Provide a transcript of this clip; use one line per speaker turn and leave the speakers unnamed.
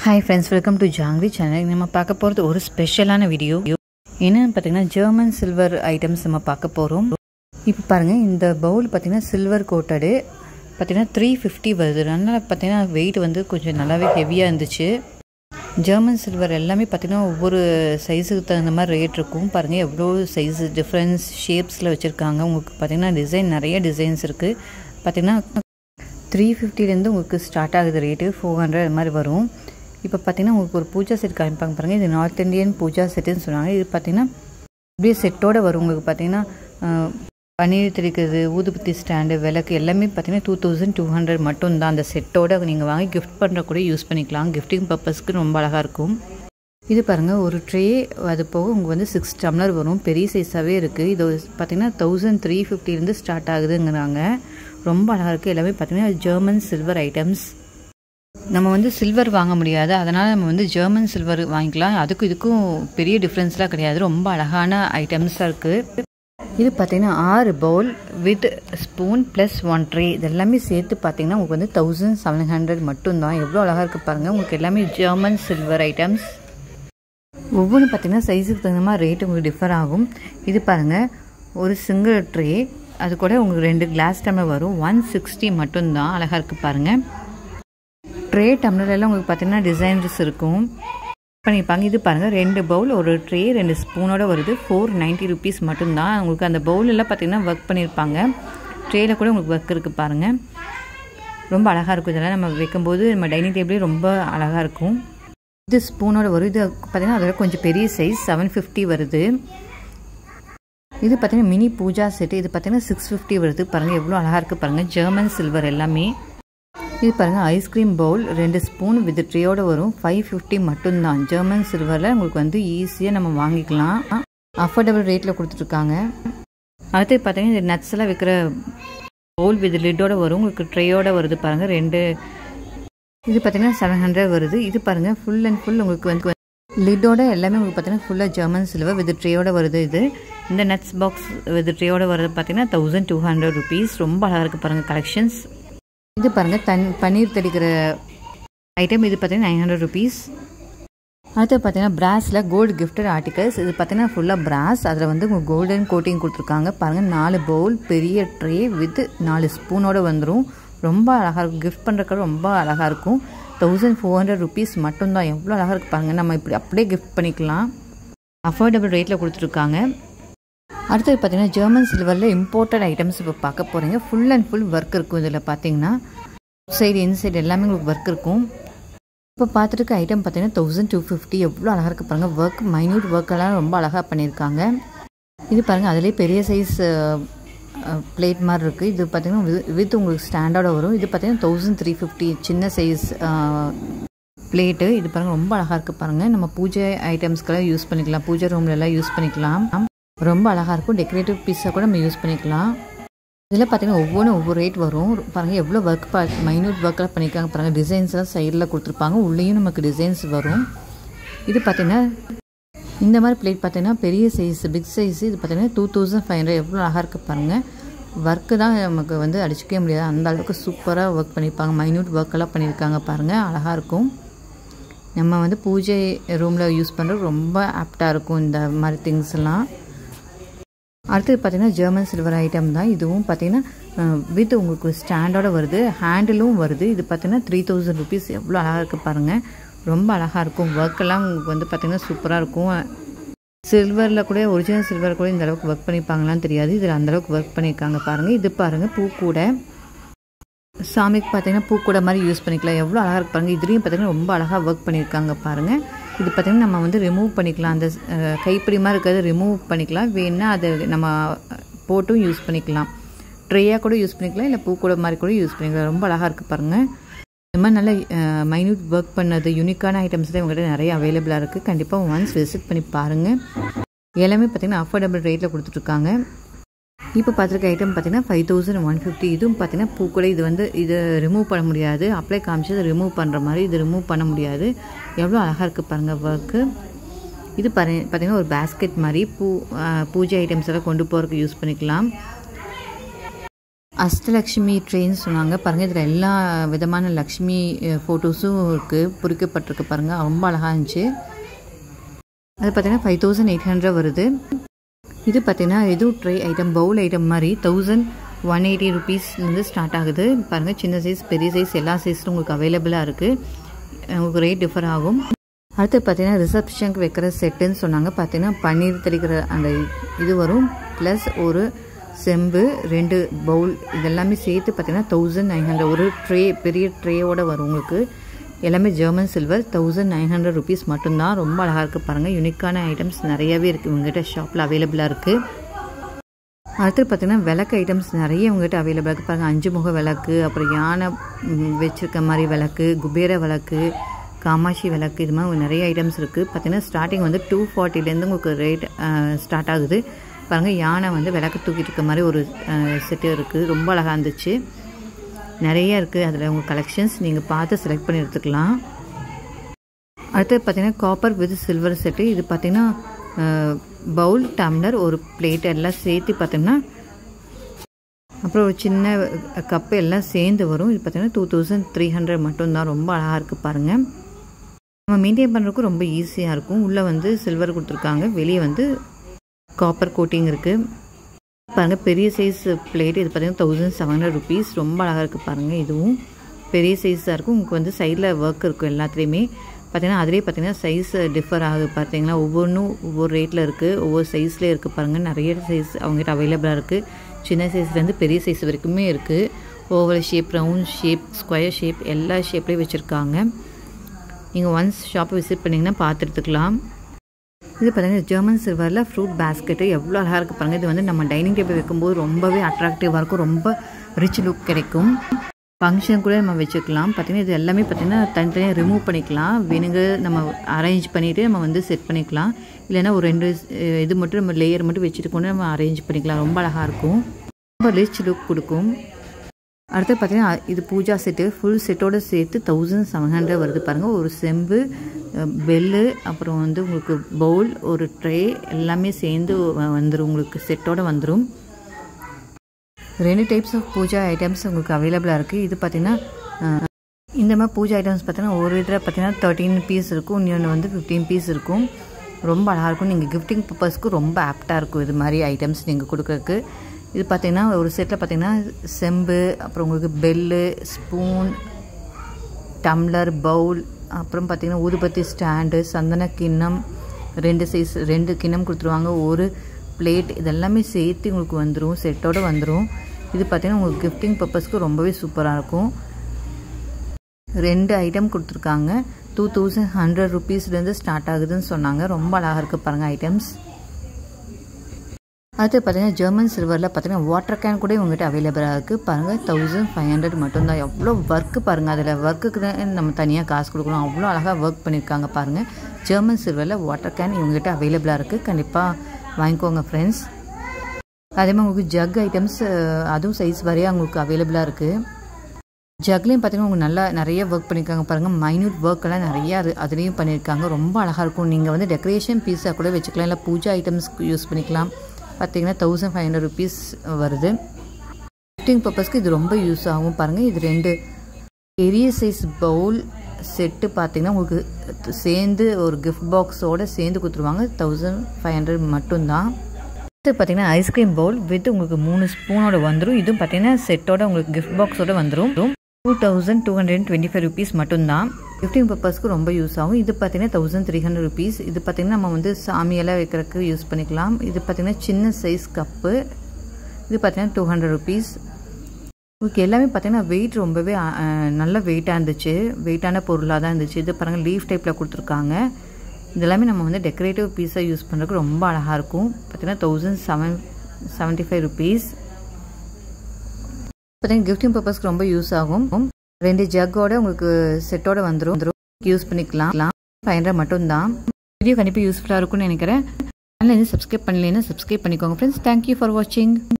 hi friends welcome to Jhanvi channel நம்ம பார்க்க போகிறது ஒரு ஸ்பெஷலான வீடியோ என்னன்னு பார்த்தீங்கன்னா ஜெர்மன் சில்வர் ஐட்டம்ஸ் நம்ம பார்க்க போகிறோம் இப்போ பாருங்கள் இந்த பவுல் பார்த்தீங்கன்னா சில்வர் கோட்டடு பார்த்தீங்கன்னா த்ரீ ஃபிஃப்டி வருது அதனால் பார்த்தீங்கன்னா வெயிட் வந்து கொஞ்சம் நல்லாவே ஹெவியாக இருந்துச்சு ஜெர்மன் சில்வர் எல்லாமே பார்த்தீங்கன்னா ஒவ்வொரு சைஸுக்கு தகுந்த மாதிரி ரேட் இருக்கும் பாருங்கள் எவ்வளோ சைஸ் டிஃப்ரென்ஸ் ஷேப்ஸில் வச்சுருக்காங்க உங்களுக்கு பார்த்தீங்கன்னா டிசைன் நிறைய டிசைன்ஸ் இருக்குது பார்த்தீங்கன்னா த்ரீ ஃபிஃப்டிலேருந்து உங்களுக்கு ஸ்டார்ட் ஆகுது ரேட்டு ஃபோர் ஹண்ட்ரட் அது மாதிரி வரும் இப்போ பார்த்தீங்கன்னா உங்களுக்கு ஒரு பூஜா செட் காமிப்பாங்க பாருங்கள் இது நார்த் இந்தியன் பூஜா செட்டுன்னு சொன்னாங்க இது பார்த்தீங்கன்னா அப்படியே செட்டோட வரும் உங்களுக்கு பார்த்தீங்கன்னா அஹ், பன்னீர் தெளிக்கிறது ஊதுபத்தி ஸ்டாண்டு விளக்கு எல்லாமே பார்த்தீங்கன்னா டூ தௌசண்ட் டூ ஹண்ட்ரட் மட்டும் தான் அந்த செட்டோட நீங்கள் வாங்கி கிஃப்ட் பண்ணுற கூட யூஸ் பண்ணிக்கலாம் கிஃப்டிங் பர்பஸ்க்கு ரொம்ப அழகாக இருக்கும் இது பாருங்கள் ஒரு ட்ரே அது போக உங்களுக்கு வந்து சிக்ஸ் டம்ளர் வரும் பெரிய சைஸாகவே இருக்குது இது பார்த்தீங்கன்னா தௌசண்ட் த்ரீ ஃபிஃப்டிலேருந்து ஸ்டார்ட் ஆகுதுங்கிறாங்க ரொம்ப அழகாக இருக்குது எல்லாமே பார்த்தீங்கன்னா ஜெர்மன் சில்வர் ஐட்டம்ஸ் நம்ம வந்து சில்வர் வாங்க முடியாது அதனால் நம்ம வந்து ஜெர்மன் சில்வர் வாங்கிக்கலாம் அதுக்கும் இதுக்கும் பெரிய டிஃப்ரென்ஸ்லாம் கிடையாது ரொம்ப அழகான ஐட்டம்ஸாக இருக்குது இது பார்த்தீங்கன்னா ஆறு bowl with spoon plus one tray இது எல்லாமே சேர்த்து பார்த்தீங்கன்னா உங்களுக்கு வந்து தௌசண்ட் செவன் ஹண்ட்ரட் மட்டும்தான் எவ்வளோ அழகாக இருக்குது பாருங்கள் உங்களுக்கு எல்லாமே ஜெர்மன் சில்வர் ஐட்டம்ஸ் ஒவ்வொன்றும் பார்த்தீங்கன்னா சைஸுக்கு தகுந்த மாதிரி ரேட் உங்களுக்கு டிஃபர் ஆகும் இது பாருங்கள் ஒரு சிங்கிள் ட்ரே அது கூட உங்களுக்கு ரெண்டு கிளாஸ் டம்ளர் வரும் ஒன் சிக்ஸ்டி மட்டும்தான் அழகாக இருக்குது பாருங்கள் ட்ரே டம்ளர் எல்லாம் உங்களுக்கு பார்த்தீங்கன்னா டிசைன்ஸ் இருக்கும் பண்ணியிருப்பாங்க இது பாருங்கள் ரெண்டு பவுல் ஒரு ட்ரே ரெண்டு ஸ்பூனோட வருது ஃபோர் நைன்ட்டி ருபீஸ் மட்டும்தான் உங்களுக்கு அந்த பவுல் எல்லாம் பார்த்தீங்கன்னா ஒர்க் பண்ணியிருப்பாங்க ட்ரேயில் கூட உங்களுக்கு ஒர்க் இருக்குது பாருங்கள் ரொம்ப அழகாக இருக்கும் இதெல்லாம் நம்ம வைக்கும்போது நம்ம டைனிங் டேபிளே ரொம்ப அழகாக இருக்கும் இது ஸ்பூனோட வரும் இது பார்த்தீங்கன்னா அதோட கொஞ்சம் பெரிய சைஸ் செவன் ஃபிஃப்டி வருது இது பார்த்தீங்கன்னா மினி பூஜா செட்டு இது பார்த்தீங்கன்னா சிக்ஸ் ஃபிஃப்டி வருது பாருங்கள் எவ்வளோ அழகாக இருக்குது பாருங்கள் ஜெர்மன் சில்வர் எல்லாமே இது பாருங்கள் ஐஸ்கிரீம் பவுல் ரெண்டு ஸ்பூன் வித் ட்ரேயோட வரும் ஃபைவ் ஃபிஃப்டி மட்டும்தான் ஜெர்மன் சில்வரில் உங்களுக்கு வந்து ஈஸியாக நம்ம வாங்கிக்கலாம் அஃபோர்டபுள் ரேட்டில் கொடுத்துட்ருக்காங்க அடுத்து பார்த்தீங்கன்னா இந்த நட்ஸ் எல்லாம் வைக்கிற பவுல் வித் லிட்டோட வரும் உங்களுக்கு ட்ரேயோட வருது பாருங்கள் ரெண்டு இது பார்த்தீங்கன்னா செவன் ஹண்ட்ரட் வருது இது பாருங்கள் ஃபுல் அண்ட் ஃபுல் உங்களுக்கு வந்து லிட்டோட எல்லாமே உங்களுக்கு பார்த்தீங்கன்னா ஃபுல்லாக ஜெர்மன் சில்வர் வித் ட்ரேயோட வருது இது இந்த நட்ஸ் பாக்ஸ் வித் ட்ரேயோட வருது பார்த்தீங்கன்னா தௌசண்ட் டூ ஹண்ட்ரட் ருபீஸ் ரொம்ப அழகாக இருக்குது பாருங்கள் கலெக்ஷன்ஸ் இது பாருங்கள் தன் பன்னீர் தெளிக்கிற ஐட்டம் இது பார்த்தீங்கன்னா நைன் ஹண்ட்ரட் ருபீஸ் அடுத்து பார்த்தீங்கன்னா பிராஸில் கோல்டு கிஃப்டட் ஆர்டிகல்ஸ் இது பார்த்தீங்கன்னா ஃபுல்லாக பிராஸ் அதில் வந்து உங்களுக்கு கோல்டன் கோட்டிங் கொடுத்துருக்காங்க பாருங்கள் நாலு பவுல் பெரிய ட்ரே வித் நாலு ஸ்பூனோட வந்துடும் ரொம்ப அழகாக இருக்கும் கிஃப்ட் பண்ணுறதுக்கு ரொம்ப அழகாக இருக்கும் தௌசண்ட் ஃபோர் ஹண்ட்ரட் ருபீஸ் மட்டும்தான் எவ்வளோ அழகாக இருக்கு பாருங்கள் நம்ம இப்படி அப்படியே கிஃப்ட் பண்ணிக்கலாம் அஃபோர்டபுள் ரேட்டில் கொடுத்துருக்காங்க அடுத்தது பார்த்தீங்கன்னா ஜெர்மன் சில்வரில் இம்போர்ட்டட் ஐட்டம்ஸ் இப்போ பார்க்க போகிறீங்க ஃபுல் அண்ட் ஃபுல் ஒர்க் இருக்கும் இதில் பார்த்தீங்கன்னா சைடு இன்சைடு எல்லாமே உங்களுக்கு ஒர்க் இருக்கும் இப்போ பார்த்துருக்க ஐட்டம் பார்த்தீங்கன்னா தௌசண்ட் டூ ஃபிஃப்டி எவ்வளோ அழகாக இருக்குது பாருங்கள் ஒர்க் மைன்யூட் ஒர்க்கெல்லாம் ரொம்ப அழகாக பண்ணியிருக்காங்க இது பாருங்கள் அதிலே பெரிய சைஸ் பிளேட் மாதிரி இருக்குது இது பார்த்தீங்கன்னா with- வித் உங்களுக்கு ஸ்டாண்டர்ட வரும் இது பார்த்தீங்கன்னா தௌசண்ட் த்ரீ ஃபிஃப்டி சின்ன சைஸ் பிளேட்டு இது பாருங்கள் ரொம்ப அழகாக இருக்குது பாருங்கள் நம்ம பூஜை ஐட்டம்ஸ்க்கெல்லாம் யூஸ் பண்ணிக்கலாம் பூஜை ரூம்ல எல்லாம் யூஸ் பண்ணிக்கலாம் ரொம்ப அழகாக இருக்கும் டெக்கரேட்டிவ் பீஸாக கூட நம்ம யூஸ் பண்ணிக்கலாம் இதில் பார்த்தீங்கன்னா ஒவ்வொன்றும் ஒவ்வொரு ரேட் வரும் பாருங்கள் எவ்வளோ ஒர்க் பா மைன்யூட் ஒர்க்கெல்லாம் பண்ணியிருக்காங்க பாருங்கள் டிசைன்ஸ்லாம் சைடில் கொடுத்துருப்பாங்க உள்ளேயும் நமக்கு டிசைன்ஸ் வரும் இது பார்த்தீங்கன்னா இந்த மாதிரி பிளேட் பார்த்தீங்கன்னா பெரிய சைஸ் பிக் சைஸ் இது பார்த்தீங்கன்னா டூ தௌசண்ட் ஃபைவ் ஹண்ட்ரட் எவ்வளோ அழகாக இருக்குது பாருங்கள் ஒர்க்கு தான் நமக்கு வந்து அடிச்சிக்கவே முடியாது அந்த அளவுக்கு சூப்பராக ஒர்க் பண்ணியிருப்பாங்க மைன்யூட் ஒர்க்கெல்லாம் பண்ணியிருக்காங்க பாருங்கள் அழகாக இருக்கும் நம்ம வந்து பூஜை ரூமில் யூஸ் பண்ணுறது ரொம்ப ஆப்டாக இருக்கும் இந்த மாதிரி திங்ஸ் எல்லாம் அடுத்தது பார்த்தீங்கன்னா ஜெர்மன் சில்வர் ஐட்டம் தான் இதுவும் பார்த்தீங்கன்னா வித் உங்களுக்கு ஸ்டாண்டோட வருது ஹேண்டிலும் வருது இது பார்த்தீங்கன்னா த்ரீ தௌசண்ட் ருபீஸ் எவ்வளோ அழகாக இருக்குது பாருங்கள் ரொம்ப அழகாக இருக்கும் ஒர்க்கெல்லாம் உங்களுக்கு வந்து பார்த்தீங்கன்னா சூப்பராக இருக்கும் சில்வரில் கூட ஒரிஜினல் சில்வர் கூட இந்த அளவுக்கு ஒர்க் பண்ணியிருப்பாங்களான்னு தெரியாது இதில் அந்த அளவுக்கு ஒர்க் பண்ணியிருக்காங்க பாருங்கள் இது பாருங்கள் பூ கூட சாமிக்கு பார்த்தீங்கன்னா பூக்கூட மாதிரி யூஸ் பண்ணிக்கலாம் எவ்வளோ அழகாக இருக்கு பாருங்கள் இதுலேயும் பார்த்தீங்கன்னா ரொம்ப அழகாக ஒர்க் பண்ணியிருக்காங்க பாருங்கள் இது பார்த்தீங்கன்னா நம்ம வந்து ரிமூவ் பண்ணிக்கலாம் அந்த அஹ், கைப்பிடி மாதிரி இருக்கிறத ரிமூவ் பண்ணிக்கலாம் வேணா அதை நம்ம போட்டும் யூஸ் பண்ணிக்கலாம் ட்ரேயாக கூட யூஸ் பண்ணிக்கலாம் இல்லை பூக்கூட மாதிரி கூட யூஸ் பண்ணிக்கலாம் ரொம்ப அழகாக இருக்குது பாருங்கள் இந்த மாதிரி நல்ல மைன்யூட் ஒர்க் பண்ணது யூனிக்கான ஐட்டம்ஸ் தான் இவங்ககிட்ட நிறைய அவைலபிளாக இருக்குது கண்டிப்பாக ஒன்ஸ் விசிட் பண்ணி பாருங்கள் எல்லாமே பார்த்தீங்கன்னா அஃபோர்டபுள் ரேட்டில் கொடுத்துட்ருக்காங்க இப்போ பார்த்துருக்க ஐட்டம் பார்த்தீங்கன்னா ஃபைவ் தௌசண்ட் ஒன் ஃபிஃப்டி இதுவும் பார்த்தீங்கன்னா பூக்கூட இது வந்து இது ரிமூவ் பண்ண முடியாது அப்ளை காமிச்சு அதை ரிமூவ் பண்ணுற மாதிரி இது ரிமூவ் பண்ண முடியாது எவ்வளோ அழகாக இருக்குது பாருங்கள் ஒர்க்கு இது பாரு பார்த்தீங்கன்னா ஒரு பேஸ்கெட் மாதிரி பூ அஹ், பூஜை ஐட்டம்ஸ் எல்லாம் கொண்டு போகிறதுக்கு யூஸ் பண்ணிக்கலாம் அஷ்டலக்ஷ்மி ட்ரெயின் சொன்னாங்க பாருங்கள் இதில் எல்லா விதமான லக்ஷ்மி ஃபோட்டோஸும் இருக்குது பொறிக்கப்பட்டிருக்கு பாருங்கள் ரொம்ப அழகாக இருந்துச்சு அது பார்த்தீங்கன்னா ஃபைவ் தௌசண்ட் எயிட் ஹண்ட்ரட் வருது இது பார்த்தீங்கன்னா எது ட்ரை ஐட்டம் பவுல் ஐட்டம் மாதிரி தௌசண்ட் ஒன் எயிட்டி ருபீஸ்லேருந்து ஸ்டார்ட் ஆகுது பாருங்கள் சின்ன சைஸ் பெரிய சைஸ் எல்லா சைஸும் உங்களுக்கு அவைலபிளாக இருக்குது உங்களுக்கு ரேட் டிஃபர் ஆகும் அடுத்து பார்த்தீங்கன்னா ரிசப்ஷனுக்கு வைக்கிற செட்டுன்னு சொன்னாங்க பார்த்தீங்கன்னா பன்னீர் தெளிக்கிற அந்த இது வரும் ப்ளஸ் ஒரு செம்பு ரெண்டு பவுல் இதெல்லாமே சேர்த்து பார்த்தீங்கன்னா தௌசண்ட் நைன் ஹண்ட்ரட் ஒரு ட்ரே பெரிய ட்ரேயோட வரும் உங்களுக்கு எல்லாமே German silver thousand nine hundred rupees மட்டும்தான் ரொம்ப அழகாக இருக்குது பாருங்கள் யூனிக்கான ஐட்டம்ஸ் நிறையவே இருக்குது இவங்ககிட்ட ஷாப்பில் அவைலபிளாக இருக்குது அடுத்து பார்த்தீங்கன்னா விளக்கு ஐட்டம்ஸ் நிறைய உங்ககிட்ட அவைலபிளாக இருக்குது பாருங்கள் அஞ்சு முக விளக்கு அப்புறம் யானை வச்சுருக்க மாதிரி விளக்கு குபேர விளக்கு காமாட்சி விளக்கு இது மாதிரி நிறைய ஐட்டம்ஸ் இருக்குது பார்த்தீங்கன்னா ஸ்டார்டிங் வந்து டூ ஃபார்ட்டிலேருந்து உங்களுக்கு ரேட் ஸ்டார்ட் ஆகுது பாருங்கள் யானை வந்து விளக்கு தூக்கிட்டு இருக்க மாதிரி ஒரு செட்டு இருக்குது ரொம்ப அழகாக இருந்துச்சு நிறைய இருக்குது அதில் உங்கள் கலெக்ஷன்ஸ் நீங்கள் பார்த்து செலக்ட் பண்ணி எடுத்துக்கலாம் அடுத்து பார்த்தீங்கன்னா காப்பர் வித் சில்வர் செட்டு இது பார்த்தீங்கன்னா பவுல் டம்ளர் ஒரு பிளேட் எல்லாம் சேர்த்து பார்த்தீங்கன்னா அப்புறம் ஒரு சின்ன கப்பு எல்லாம் சேர்ந்து வரும் இது பார்த்தீங்கன்னா டூ தௌசண்ட் த்ரீ ஹண்ட்ரட் மட்டும்தான் ரொம்ப அழகாக இருக்குது பாருங்கள் நம்ம மெயின்டைன் பண்ணுறதுக்கும் ரொம்ப ஈஸியாக இருக்கும் உள்ளே வந்து சில்வர் கொடுத்துருக்காங்க வெளியே வந்து காப்பர் கோட்டிங் இருக்குது பாருங்கள் பெரிய சைஸ் பிளேட் இது பார்த்தீங்கன்னா தௌசண்ட் செவன் ஹண்ட்ரட் ருபீஸ் ரொம்ப அழகாக இருக்குது பாருங்கள் இதுவும் பெரிய சைஸாக இருக்கும் உங்களுக்கு வந்து சைடில் ஒர்க் இருக்கும் எல்லாத்துலேயுமே பார்த்தீங்கன்னா அதிலே பார்த்தீங்கன்னா சைஸ் டிஃபர் ஆகுது பார்த்தீங்கன்னா ஒவ்வொன்றும் ஒவ்வொரு ரேட்டில் இருக்குது ஒவ்வொரு சைஸ்லேயே இருக்குது பாருங்கள் நிறைய சைஸ் அவங்ககிட்ட அவைலபிளாக இருக்குது சின்ன சைஸ்லேருந்து பெரிய சைஸ் வரைக்குமே இருக்குது oval shape round shape square shape எல்லா ஷேப்லேயும் வச்சுருக்காங்க நீங்கள் ஒன்ஸ் ஷாப்பை விசிட் பண்ணிங்கன்னா பார்த்துட்டுக்கலாம் இது பார்த்தீங்கன்னா ஜெர்மன் சில்வரில் ஃப்ரூட் பேஸ்கெட்டு எவ்வளோ அழகாக இருக்குது பாருங்கள் இது வந்து நம்ம டைனிங் டேபிள் வைக்கும்போது ரொம்பவே அட்ராக்டிவாக இருக்கும் ரொம்ப ரிச் லுக் கிடைக்கும் ஃபங்க்ஷன் கூட நம்ம வச்சுக்கலாம் பார்த்திங்கன்னா இது எல்லாமே பார்த்திங்கன்னா தனித்தனியாக ரிமூவ் பண்ணிக்கலாம் வேணுங்க நம்ம அரேஞ்ச் பண்ணிவிட்டு நம்ம வந்து செட் பண்ணிக்கலாம் இல்லைன்னா ஒரு ரெண்டு இது மட்டும் நம்ம லேயர் மட்டும் வச்சுட்டு கொண்டு நம்ம அரேஞ்ச் பண்ணிக்கலாம் ரொம்ப அழகாக இருக்கும் ரொம்ப ரிச் லுக் கொடுக்கும் அடுத்து பார்த்தீங்கன்னா இது பூஜா செட்டு ஃபுல் செட்டோடு சேர்த்து தௌசண்ட் செவன் ஹண்ட்ரட் வருது பாருங்கள் ஒரு செம்பு பெல்லு அப்புறம் வந்து உங்களுக்கு பவுல் ஒரு ட்ரே எல்லாமே சேர்ந்து வந்துடும் உங்களுக்கு செட்டோடு வந்துடும் ரெண்டு டைப்ஸ் ஆஃப் பூஜா ஐட்டம்ஸ் உங்களுக்கு அவைலபிளாக இருக்குது இது பார்த்திங்கன்னா இந்த மாதிரி பூஜா ஐட்டம்ஸ் பார்த்தீங்கன்னா ஒரு இதில் பார்த்தீங்கன்னா தேர்ட்டீன் பீஸ் இருக்கும் இன்னொன்று வந்து ஃபிஃப்டீன் பீஸ் இருக்கும் ரொம்ப அழகாக இருக்கும் நீங்கள் கிஃப்டிங் பர்பஸ்க்கு ரொம்ப ஆப்டாக இருக்கும் இது மாதிரி ஐட்டம்ஸ் நீங்கள் கொடுக்குறதுக்கு இது பார்த்திங்கன்னா ஒரு செட்டில் பார்த்திங்கன்னா செம்பு அப்புறம் உங்களுக்கு பெல்லு ஸ்பூன் டம்ளர் பவுல் அப்புறம் பார்த்திங்கன்னா ஊதுபத்தி ஸ்டாண்டு சந்தன கிண்ணம் ரெண்டு சைஸ் ரெண்டு கிண்ணம் கொடுத்துருவாங்க ஒரு பிளேட் இதெல்லாமே சேர்த்து உங்களுக்கு வந்துடும் செட்டோடு வந்துடும் இது பார்த்திங்கன்னா உங்களுக்கு கிஃப்டிங் பர்பஸ்க்கு ரொம்பவே சூப்பராக இருக்கும் ரெண்டு ஐட்டம் கொடுத்துருக்காங்க டூ தௌசண்ட் ஹண்ட்ரட் ருபீஸ்லேருந்து ஸ்டார்ட் ஆகுதுன்னு சொன்னாங்க ரொம்ப அழகாக இருக்குது பாருங்கள் ஐட்டம்ஸ் அடுத்து பார்த்தீங்கன்னா ஜெர்மன் சில்வரில் பார்த்தீங்கன்னா வாட்டர் கேன் கூட இவங்ககிட்ட அவைலபிளாக இருக்குது பாருங்கள் தௌசண்ட் ஃபைவ் ஹண்ட்ரட் மட்டும்தான் எவ்வளோ ஒர்க்கு பாருங்கள் அதில் ஒர்க்குக்கு தான் நம்ம தனியாக காசு கொடுக்கணும் அவ்வளோ அழகாக ஒர்க் பண்ணியிருக்காங்க பாருங்கள் ஜெர்மன் சில்வரில் வாட்டர் கேன் இவங்ககிட்ட அவைலபிளாக இருக்குது கண்டிப்பாக வாங்கிக்கோங்க ஃப்ரெண்ட்ஸ் அதே மாதிரி உங்களுக்கு ஜக் ஐட்டம்ஸ் அதுவும் சைஸ் வரையாக உங்களுக்கு அவைலபிளாக இருக்குது ஜக்லேயும் பார்த்தீங்கன்னா உங்களுக்கு நல்லா நிறைய ஒர்க் பண்ணியிருக்காங்க பாருங்கள் மைன்யூட் ஒர்க்கெல்லாம் நிறையா அது அதுலேயும் பண்ணியிருக்காங்க ரொம்ப அழகாக இருக்கும் நீங்கள் வந்து டெக்கரேஷன் பீஸாக கூட வச்சுக்கலாம் இல்லை பூஜா ஐட்டம்ஸ்க்கு யூஸ் பண்ணிக்கலாம் பார்த்தீங்கன்னா தௌசண்ட் ஃபைவ் ஹண்ட்ரட் ருபீஸ் வருது கிஃப்டிங் பர்பஸ்க்கு இது ரொம்ப யூஸ் ஆகும் பாருங்கள் இது ரெண்டு பெரிய சைஸ் பவுல் செட்டு பார்த்தீங்கன்னா உங்களுக்கு சேர்ந்து ஒரு கிஃப்ட் பாக்ஸோடு சேர்ந்து கொடுத்துருவாங்க தௌசண்ட் ஃபைவ் ஹண்ட்ரட் மட்டும்தான் அடுத்து பார்த்தீங்கன்னா ஐஸ்கிரீம் பவுல் வித் உங்களுக்கு மூணு ஸ்பூனோட வந்துடும் இதுவும் பார்த்தீங்கன்னா செட்டோட உங்களுக்கு கிஃப்ட் பாக்ஸோட வந்துடும் two thousand two hundred twenty five rupees மட்டும்தான் கிஃப்டிங் பர்பஸ்க்கு ரொம்ப யூஸ் ஆகும் இது பார்த்தீங்கன்னா தௌசண்ட் த்ரீ ஹண்ட்ரட் ருபீஸ் இது பார்த்தீங்கன்னா நம்ம வந்து சாமியெல்லாம் வைக்கிறதுக்கு யூஸ் பண்ணிக்கலாம் இது பார்த்தீங்கன்னா சின்ன சைஸ் கப்பு இது பார்த்தீங்கன்னா டூ ஹண்ட்ரட் ருபீஸ் உங்களுக்கு எல்லாமே பார்த்தீங்கன்னா வெயிட் ரொம்பவே நல்ல வெயிட்டாக இருந்துச்சு வெயிட்டான பொருளாக தான் இருந்துச்சு இது பாருங்கள் லீஃப் டைப்பில் கொடுத்துருக்காங்க இதெல்லாமே நம்ம வந்து டெக்கரேட்டிவ் பீஸாக யூஸ் பண்ணுறதுக்கு ரொம்ப அழகாக இருக்கும் பார்த்தீங்கன்னா thousand seven seventy five rupees பார்த்தீங்கன்னா கிஃப்டிங் பர்பஸ்க்கு ரொம்ப யூஸ் ஆகும் ரெண்டு ஜக்கோட உங்களுக்கு செட்டோட வந்துடும் யூஸ் பண்ணிக்கலாம் ஃபைவ் ஹண்ட்ரட் மட்டும்தான் வீடியோ கண்டிப்பாக யூஸ்ஃபுல்லாக இருக்கும்னு நினைக்கிறேன் சேனல் வந்து சப்ஸ்கிரைப் பண்ணலைன்னா சப்ஸ்கிரைப் பண்ணிக்கோங்க ஃப்ரெண்ட்ஸ் தேங்க்யூ ஃபார் வாட்சிங்